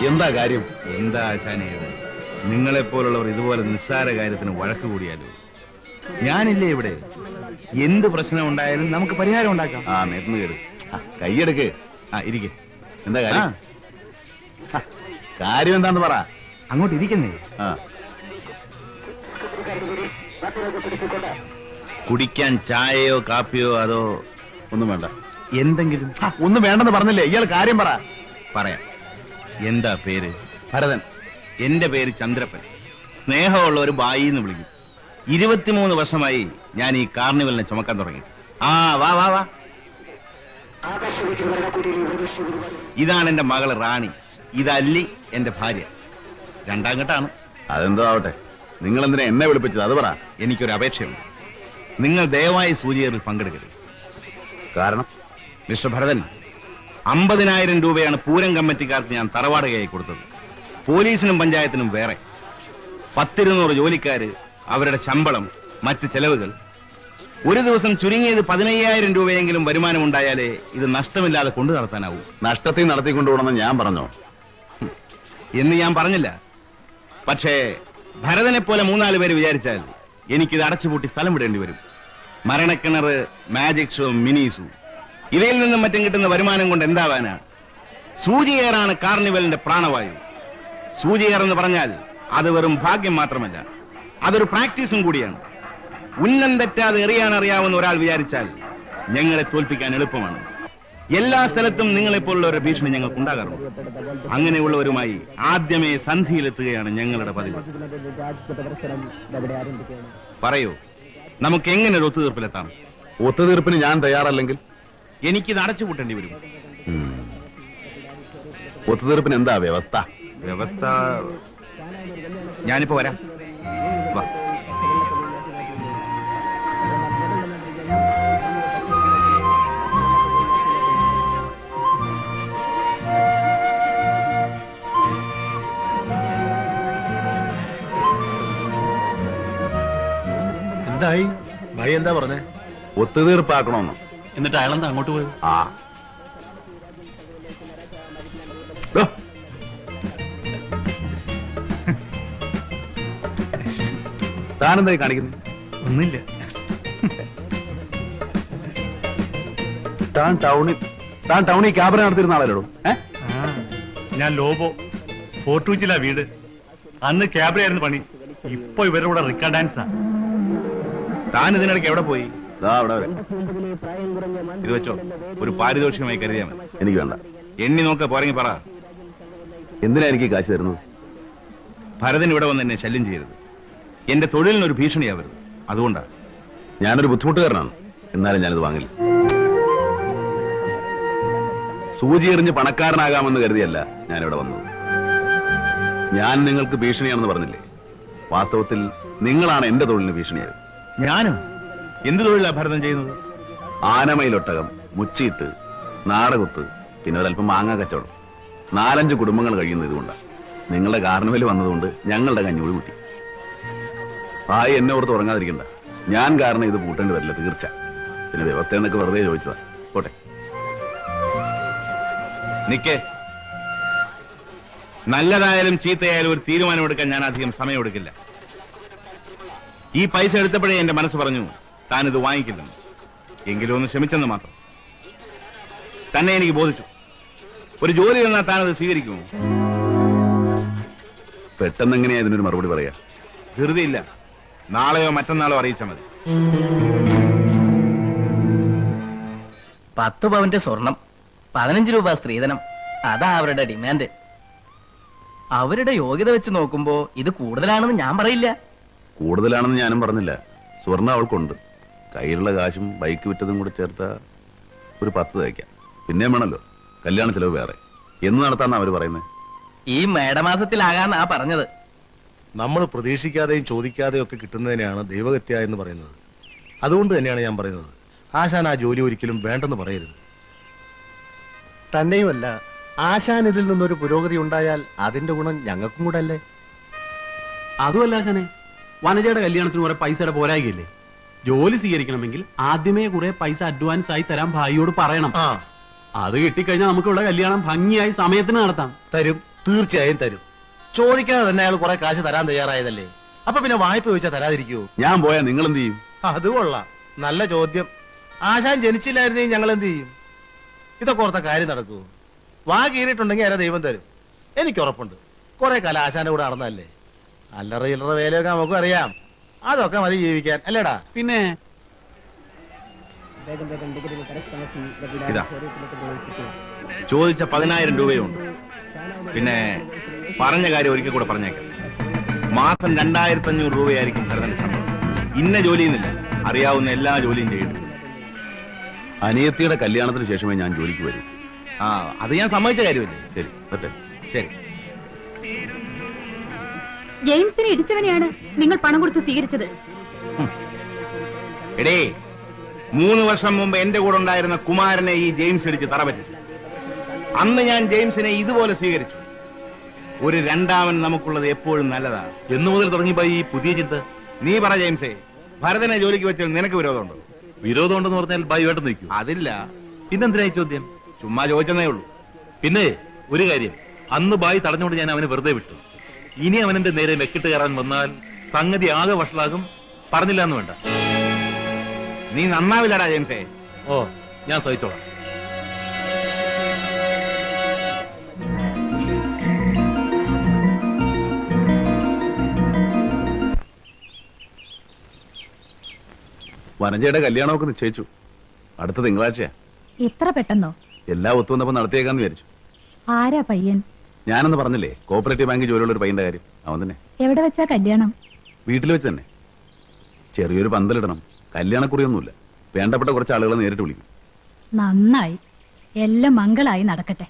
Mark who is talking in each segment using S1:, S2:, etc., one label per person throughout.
S1: എന്താ കാര്യം
S2: എന്താ ആശാനെ ഇത് നിങ്ങളെപ്പോലുള്ളവർ ഇതുപോലെ നിസ്സാര കാര്യത്തിന് വഴക്ക് കൂടിയാലോ ഞാനില്ലേ ഇവിടെ എന്ത് പ്രശ്നം ഉണ്ടായാലും നമുക്ക് പരിഹാരം ഉണ്ടാക്കാം
S1: ആ നേരുന്നു കേട് ആ, കൈയെടുക്ക്
S2: ആ ഇരിക്കെ
S1: എന്താ കാര്യം ആ, കാര്യം എന്താന്ന് പറ
S2: അങ്ങോട്ട് ഇരിക്കുന്നേ
S1: ആ
S2: കുടിക്കാൻ ചായയോ കാപ്പിയോ അതോ
S1: ഒന്നും വേണ്ട
S2: എന്തെങ്കിലും
S1: ആ, ഒന്നും വേണ്ടെന്ന് പറഞ്ഞില്ലേ ഇയാൾ കാര്യം പറ
S2: പറയാം എന്താ പേര്
S1: ഭരതൻ
S2: എന്റെ പേര് ചന്ദ്രപ്പൻ സ്നേഹമുള്ള ഒരു ബായി എന്ന് വിളിക്കും ഇരുപത്തിമൂന്ന് വർഷമായി ഞാൻ ഈ കാർണിവലിനെ ചുമക്കാൻ തുടങ്ങി ആ വാ വാ വാ ഇതാണ് എന്റെ മകള് റാണി ഇതല്ലി എന്റെ ഭാര്യ രണ്ടാം ഘട്ടാണ്
S1: അതെന്തോ ആവട്ടെ നിങ്ങൾ എന്തിനാ എന്നെ വിളിപ്പിച്ചത് അത് പറ
S2: എനിക്കൊരു അപേക്ഷയുണ്ട് നിങ്ങൾ ദയവായി സൂചിയേറിൽ പങ്കെടുക്കരുത്
S1: കാരണം
S2: മിസ്റ്റർ ഭരതൻ അമ്പതിനായിരം രൂപയാണ് പൂരം കമ്മിറ്റിക്കാർക്ക് ഞാൻ തറവാടകയായി കൊടുത്തത് പോലീസിനും പഞ്ചായത്തിനും വേറെ പത്തിരുന്നൂറ് ജോലിക്കാര് അവരുടെ ശമ്പളം മറ്റ് ചെലവുകൾ ഒരു ദിവസം ചുരുങ്ങിയത് പതിനയ്യായിരം രൂപയെങ്കിലും വരുമാനം ഉണ്ടായാലേ ഇത് നഷ്ടമില്ലാതെ കൊണ്ടു നടത്താനാവൂ
S1: നഷ്ടത്തിൽ നടത്തിക്കൊണ്ടുപോകണമെന്ന് ഞാൻ പറഞ്ഞോ
S2: എന്ന് ഞാൻ പറഞ്ഞില്ല പക്ഷേ ഭരതനെ പോലെ മൂന്നാല് പേര് വിചാരിച്ചാൽ എനിക്കിത് അടച്ചുപൂട്ടി സ്ഥലം വിടേണ്ടി വരും മരണക്കിണർ മാജിക് ഷോ മിനിസു ഇവയിൽ നിന്നും മറ്റും കിട്ടുന്ന വരുമാനം കൊണ്ട് എന്താവാനാ സൂചിയേറാണ് കാർണിവലിന്റെ പ്രാണവായു സൂചിയേർ എന്ന് പറഞ്ഞാൽ അത് വെറും ഭാഗ്യം മാത്രമല്ല അതൊരു പ്രാക്ടീസും കൂടിയാണ് ഉന്നം തെറ്റാതെ എറിയാൻ അറിയാവുന്ന ഒരാൾ വിചാരിച്ചാൽ ഞങ്ങളെ തോൽപ്പിക്കാൻ എളുപ്പമാണ് എല്ലാ സ്ഥലത്തും നിങ്ങളെപ്പോലുള്ളവരുടെ ഭീഷണി ഞങ്ങൾക്ക് ഉണ്ടാകാറുണ്ട് അങ്ങനെയുള്ളവരുമായി ആദ്യമേ സന്ധിയിലെത്തുകയാണ് ഞങ്ങളുടെ പതിവ് പറയൂ നമുക്ക് എങ്ങനെ ഒരു ഒത്തുതീർപ്പിലെത്താം
S1: ഒത്തുതീർപ്പിന് ഞാൻ തയ്യാറല്ലെങ്കിൽ
S2: എനിക്കിത് അടച്ചുപൂട്ടേണ്ടി വരും
S1: ഉം. ഒത്തുതീർപ്പിന് എന്താ വ്യവസ്ഥ
S2: വ്യവസ്ഥ ഞാനിപ്പോ വരാം വാ
S3: എന്തായി ഭായി എന്താ പറഞ്ഞേ
S1: ഒത്തുതീർപ്പാക്കണമെന്ന്
S3: എന്നിട്ട് അയാളെന്താ അങ്ങോട്ട് പോയത്
S1: ആ ഡോ. താനെന്തായി കാണിക്കുന്നത്
S2: ഒന്നില്ല
S1: താൻ ടൗണിൽ താൻ ടൗണിൽ ക്യാബറ നടത്തിരുന്ന ആളല്ലോ ഏ
S4: ഞാൻ ലോബോ ഫോർട്ടൂച്ചിലാ വീട് അന്ന് ക്യാബറയായിരുന്നു പണി ഇപ്പൊ ഇവരുടെ കൂടെ റിക്ക ഡാൻസാ
S2: താൻ ഇതിനിടയ്ക്ക് എവിടെ പോയി
S1: ദാ അവിടെ വരെ
S2: ഇത് വെച്ചോ ഒരു പാരിതോഷികമായി കരുതിയാൽ മതി
S1: എനിക്ക് വേണ്ട
S2: എണ്ണി നോക്ക പോരെങ്കിൽ പറ
S1: എന്തിനാ എനിക്ക് കാശ് തരുന്നത്
S2: ഭരതൻ ഇവിടെ വന്ന് എന്നെ ശല്യം ചെയ്യരുത് എന്റെ തൊഴിലിനൊരു ഭീഷണിയാവരുത് അതുകൊണ്ടാ
S1: ഞാനൊരു ബുദ്ധിമുട്ടുകാരനാണ് എന്നാലും ഞാനിത് വാങ്ങില്ല സൂചി എറിഞ്ഞ് പണക്കാരനാകാമെന്ന് കരുതിയല്ല ഞാനിവിടെ വന്നത് ഞാൻ നിങ്ങൾക്ക് ഭീഷണിയാണെന്ന് പറഞ്ഞില്ലേ വാസ്തവത്തിൽ നിങ്ങളാണ് എന്റെ തൊഴിലിന് ഭീഷണിയായത്
S2: ഞാനും എന്ത് തൊഴിലാ ഭരതൻ ചെയ്യുന്നത്
S1: ആനമയിലൊട്ടകം മുച്ചീട്ട് നാടകുത്ത് പിന്നെ ഒരല്പം മാങ്ങ കച്ചവടം നാലഞ്ച് കുടുംബങ്ങൾ കഴിയുന്നത് ഇതുകൊണ്ടാണ് നിങ്ങളുടെ കാർണിവൽ വന്നതുകൊണ്ട് ഞങ്ങളുടെ കഞ്ഞൂടി കുട്ടി ആയി എന്നെ ഓർത്ത് ഉറങ്ങാതിരിക്കണ്ട ഞാൻ കാരണം ഇത് പൂട്ടേണ്ടി വരില്ല തീർച്ച പിന്നെ വ്യവസ്ഥ എന്നൊക്കെ വെറുതെ ചോദിച്ചതാ പോട്ടെ
S2: നിക്കേ നല്ലതായാലും ചീത്തയായാലും ഒരു തീരുമാനമെടുക്കാൻ ഞാൻ അധികം സമയമെടുക്കില്ല ഈ പൈസ എടുത്തപ്പോഴേ എന്റെ മനസ്സ് പറഞ്ഞു താൻ ഇത് വാങ്ങിക്കില്ലെന്ന് എങ്കിലും ഒന്ന് ക്ഷമിച്ചെന്ന് മാത്രം തന്നെ എനിക്ക് ബോധിച്ചു ഒരു ജോലി തന്നാൽ താൻ അത് സ്വീകരിക്കുമോ
S1: പെട്ടെന്ന് എങ്ങനെയാ ഇതിനൊരു മറുപടി പറയാ
S2: ധൃതിയില്ല നാളെയോ മറ്റന്നാളോ അറിയിച്ചാൽ മതി
S5: പത്ത് പവന്റെ സ്വർണം പതിനഞ്ച് രൂപ സ്ത്രീധനം അതാ അവരുടെ ഡിമാൻഡ് അവരുടെ യോഗ്യത വെച്ച് നോക്കുമ്പോ ഇത് കൂടുതലാണെന്ന് ഞാൻ പറയില്ല
S1: കൂടുതലാണെന്ന് ഞാനും പറഞ്ഞില്ല സ്വർണ്ണ അവൾക്കുണ്ട് കയ്യിലുള്ള കാശും ബൈക്ക് വിറ്റതും കൂടി ചേർത്ത ഒരു പത്ത് തയ്ക്കാം പിന്നെയും വേണമല്ലോ കല്യാണ ചെലവ് വേറെ എന്ന് നടത്താന്നാ അവര് പറയുന്നത്
S5: ഈ മേടമാസത്തിലാകാന്നാ പറഞ്ഞത്
S3: നമ്മൾ പ്രതീക്ഷിക്കാതെയും ചോദിക്കാതെയും ഒക്കെ കിട്ടുന്നതിനെയാണ് ദൈവഹത്യ എന്ന് പറയുന്നത് അതുകൊണ്ട് തന്നെയാണ് ഞാൻ പറയുന്നത് ആശാൻ ആ ജോലി ഒരിക്കലും വേണ്ടെന്ന് പറയരുത് തന്നെയുമല്ല ആശാൻ ഇതിൽ നിന്നൊരു പുരോഗതി ഉണ്ടായാൽ അതിന്റെ ഗുണം ഞങ്ങൾക്കും കൂടെ അല്ലേ
S6: അതുമല്ല ശനെ വനജയുടെ കല്യാണത്തിന് കുറെ പൈസയുടെ പോരായില്ലേ ജോലി സ്വീകരിക്കണമെങ്കിൽ ആദ്യമേ കുറെ പൈസ അഡ്വാൻസ് ആയി തരാൻ ഭായിയോട് പറയണം
S3: ആ
S6: അത് കിട്ടിക്കഴിഞ്ഞാൽ നമുക്കുള്ള കല്യാണം ഭംഗിയായി സമയത്തിന് നടത്താം
S3: തരും തീർച്ചയായും തരും ചോദിക്കാതെ തന്നെ അയാൾ കുറെ കാശ് തരാൻ തയ്യാറായതല്ലേ അപ്പൊ പിന്നെ വായ്പ ചോദിച്ചാൽ തരാതിരിക്കുവോ
S1: ഞാൻ പോയാൽ നിങ്ങൾ എന്ത് ചെയ്യും
S3: അത് കൊള്ളാം നല്ല ചോദ്യം ആശാൻ ജനിച്ചില്ലായിരുന്നെങ്കിൽ ഞങ്ങൾ എന്ത് ചെയ്യും ഇതൊക്കെ ഓർത്ത കാര്യം നടക്കൂ വാ കീറിയിട്ടുണ്ടെങ്കിൽ ആരാ ദൈവം തരും എനിക്ക് ഉറപ്പുണ്ട് കുറെ കാലം ആശാന്റെ കൂടെ നടന്നല്ലേ അല്ലറ ഇല്ലറ വേലയൊക്കെ നമുക്കും അറിയാം അതൊക്കെ മതി ജീവിക്കാൻ അല്ലേടാ
S6: പിന്നെ
S2: ഇതാ ചോദിച്ച പതിനായിരം രൂപയുണ്ട് പിന്നെ പറഞ്ഞ കാര്യം ഒരിക്കൽ കൂടെ പറഞ്ഞേക്കാം മാസം രണ്ടായിരത്തി അഞ്ഞൂറ് രൂപയായിരിക്കും ഭരതന്റെ ശമ്പളം ഇന്ന ജോലിയെന്നില്ല അറിയാവുന്ന എല്ലാ ജോലിയും ചെയ്യുന്നു
S1: അനിയത്തിയുടെ കല്യാണത്തിന് ശേഷമേ ഞാൻ ജോലിക്ക് വരൂ
S2: ആ അത് ഞാൻ സമ്മതിച്ച കാര്യമല്ലേ
S1: ശരി പറ്റേ
S2: ശരി
S7: ജെയിംസിനെ ഇടിച്ചവനെയാണ് നിങ്ങൾ പണം കൊടുത്ത് സ്വീകരിച്ചത്
S2: എടേ മൂന്ന് വർഷം മുമ്പ് എന്റെ കൂടെ ഉണ്ടായിരുന്ന കുമാരനെ ഈ ജെയിംസ് ഇടിച്ച് തറപറ്റി അന്ന് ഞാൻ ജെയിംസിനെ ഇതുപോലെ സ്വീകരിച്ചു ഒരു രണ്ടാമൻ നമുക്കുള്ളത് എപ്പോഴും നല്ലതാ
S3: എന്നു മുതൽ തുടങ്ങിയപ്പോ ഈ പുതിയ ചിന്ത
S2: നീ പറ ജെയിംസേ ഭരതനെ ജോലിക്ക് വെച്ചാൽ നിനക്ക് വിരോധമുണ്ടോ
S3: വിരോധം ഉണ്ടെന്ന് പറഞ്ഞാൽ ബൈവേട്ട് നിൽക്കും
S2: അതില്ല
S3: പിന്നെന്തിനായി ചോദ്യം
S2: ചുമ്മാ ചോദിച്ചെന്നേ ഉള്ളൂ
S3: പിന്നെ ഒരു കാര്യം അന്ന് ബായി തടഞ്ഞുകൊണ്ട് ഞാൻ അവനെ വെറുതെ വിട്ടു ഇനി അവനെന്റെ നേരെ വെക്കിട്ട് കയറാൻ വന്നാൽ സംഗതി ആകെ വഷളാകും പറഞ്ഞില്ല എന്ന് വേണ്ട
S2: നീ നന്നാവില്ലടാ ജെയിംസേ
S3: ഓ ഞാൻ സഹിച്ചോളാം
S1: വനജയുടെ കല്യാണമൊക്കെ നിശ്ചയിച്ചു അടുത്ത തിങ്കളാഴ്ചയാ
S7: ഇത്ര പെട്ടെന്നോ
S1: എല്ലാം ഒത്തുവന്നപ്പോ നടത്തിയേക്കാന്ന് വിചാരിച്ചു
S7: ആരാ പയ്യൻ
S1: ഞാനെന്ന് പറഞ്ഞില്ലേ കോപ്പറേറ്റീവ് ബാങ്കിൽ ജോലിയുള്ള ഒരു പയ്യന്റെ കാര്യം അവൻ തന്നെ
S7: എവിടെ വെച്ചാ കല്യാണം
S1: വീട്ടിൽ വെച്ച് തന്നെ ചെറിയൊരു പന്തലിടണം കല്യാണക്കുറിയൊന്നുമില്ല വേണ്ടപ്പെട്ട കുറച്ച് ആളുകളെ നേരിട്ട് വിളിക്കും
S7: നന്നായി എല്ലാം മംഗളായി നടക്കട്ടെ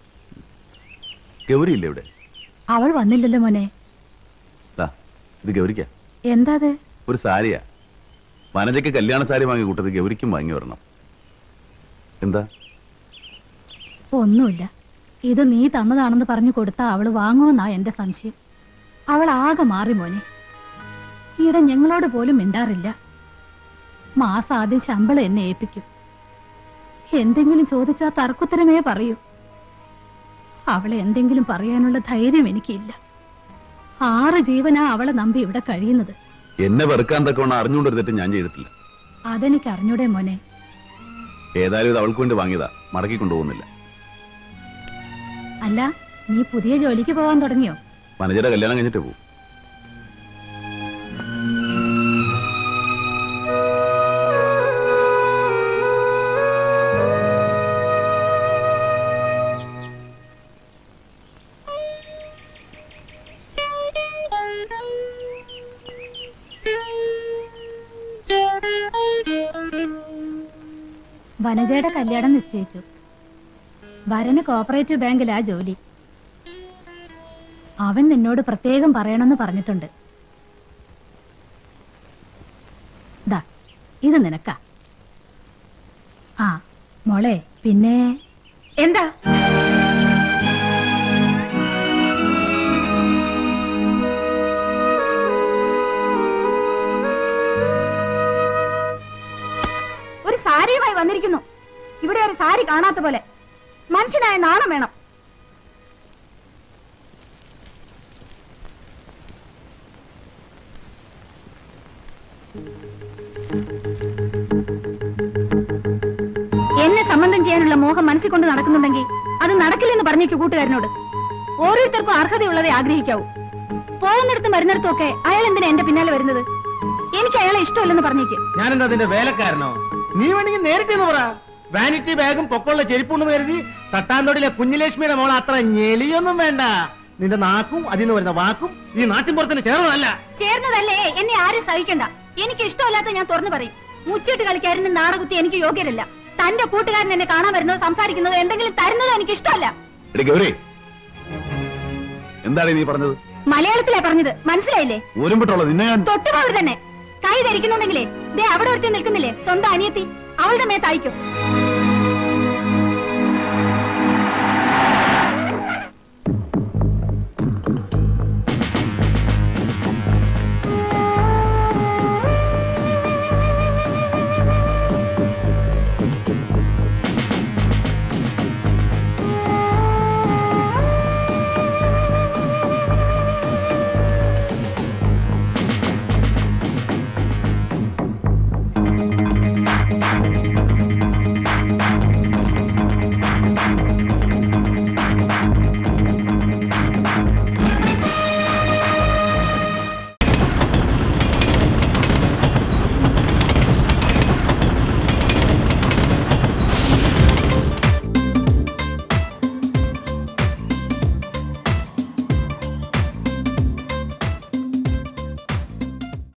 S1: ഗൗരി ഇല്ലേ ഇവിടെ
S7: അവൾ വന്നില്ലല്ലോ മോനെ
S1: ദാ, ഇത് ഗൗരിക്ക
S7: എന്താ അത്
S1: ഒരു സാരിയാ വനജയ്ക്ക് കല്യാണ സാരി വാങ്ങി കൂട്ടത് ഗൗരിക്കും വാങ്ങി വരണം എന്താ
S7: ഒന്നുമില്ല ഇത് നീ തന്നതാണെന്ന് പറഞ്ഞു കൊടുത്താ അവള് വാങ്ങുമെന്നാ എന്റെ സംശയം അവൾ ആകെ മാറി മോനെ ഈയിടെ ഞങ്ങളോട് പോലും മിണ്ടാറില്ല മാസം ആദ്യം ശമ്പളം എന്നെ ഏൽപ്പിക്കും എന്തെങ്കിലും ചോദിച്ചാ തർക്കുത്തരമേ പറയൂ അവളെ എന്തെങ്കിലും പറയാനുള്ള ധൈര്യം എനിക്കില്ല ആറ് ജീവനാ അവളെ നമ്പി ഇവിടെ കഴിയുന്നത്
S1: എന്നെ വെറുക്കാൻ തക്കവണ്ണം അറിഞ്ഞുകൊണ്ടൊരു തെറ്റ് ഞാൻ ചെയ്തിട്ടില്ല
S7: അതെനിക്ക് അറിഞ്ഞൂടെ മോനെ
S1: ഏതായാലും ഇത് അവൾക്ക് വേണ്ടി വാങ്ങിയതാ മടക്കി കൊണ്ടുപോകുന്നില്ല
S7: അല്ല നീ പുതിയ ജോലിക്ക് പോവാൻ തുടങ്ങിയോ
S1: വനജയുടെ കല്യാണം കഴിഞ്ഞിട്ട് പോകും
S7: വനജയുടെ കല്യാണം നിശ്ചയിച്ചു വരന് കോപ്പറേറ്റീവ് ബാങ്കിലാ ജോലി അവൻ നിന്നോട് പ്രത്യേകം പറയണമെന്ന് പറഞ്ഞിട്ടുണ്ട് ദാ ഇത് നിനക്കാ ആ മോളെ പിന്നെ എന്താ
S8: ഒരു സാരിയുമായി വന്നിരിക്കുന്നു ഇവിടെ ഒരു സാരി കാണാത്ത പോലെ മനുഷ്യനായ നാണം വേണം എന്നെ സംബന്ധം ചെയ്യാനുള്ള മോഹം മനസ്സിൽ കൊണ്ട് നടക്കുന്നുണ്ടെങ്കിൽ അത് നടക്കില്ലെന്ന് പറഞ്ഞേക്കു കൂട്ടുകാരനോട് ഓരോരുത്തർക്കും അർഹതയുള്ളതേ ആഗ്രഹിക്കാവൂ പോകുന്നിടത്തും വരുന്നിടത്തും ഒക്കെ അയാൾ എന്തിനാ എന്റെ പിന്നാലെ വരുന്നത് എനിക്ക് അയാളെ ഇഷ്ടമല്ലെന്ന് പറഞ്ഞേക്ക്
S3: ഞാനെന്താ അതിന്റെ വേലക്കാരനോ നീ വേണമെങ്കിൽ നേരിട്ട് എന്ന് പറ വാനിറ്റി ബാഗും പൊക്കമുള്ള ചെരുപ്പുണ്ടെന്ന് കരുതി തട്ടാന്തോടിലെ കുഞ്ഞിലക്ഷ്മിയുടെ മോളെ അത്ര ഞെളിയൊന്നും വേണ്ട നിന്റെ നാക്കും അതിൽ നിന്ന് വരുന്ന വാക്കും ഈ നാട്ടിൻപുറത്തിന് ചേർന്നതല്ല
S8: ചേർന്നതല്ലേ എന്നെ ആരും സഹിക്കണ്ട എനിക്ക് ഇഷ്ടമല്ലാത്ത ഞാൻ തുറന്നു പറയും മുച്ചിട്ട് കളിക്കാരന് നാടകുത്തി എനിക്ക് യോഗ്യരല്ല തന്റെ കൂട്ടുകാരൻ എന്നെ കാണാൻ വരുന്നതോ സംസാരിക്കുന്നതോ എന്തെങ്കിലും തരുന്നതോ എനിക്ക് ഇഷ്ടമല്ല
S1: എടി ഗൗരി എന്താണ് നീ പറഞ്ഞത്
S8: മലയാളത്തിലാ പറഞ്ഞത് മനസ്സിലായില്ലേ
S1: ഊരുംപെട്ടുള്ളത് നിന്നെ ഞാൻ
S8: തൊട്ടുപോകർ തന്നെ കൈ ധരിക്കുന്നുണ്ടെങ്കിലേ ദേ അവിടെ ഒരുത്തി നിൽക്കുന്നില്ലേ സ്വന്തം അനിയത്തി അവളുടെ മേത്ത് അയക്കും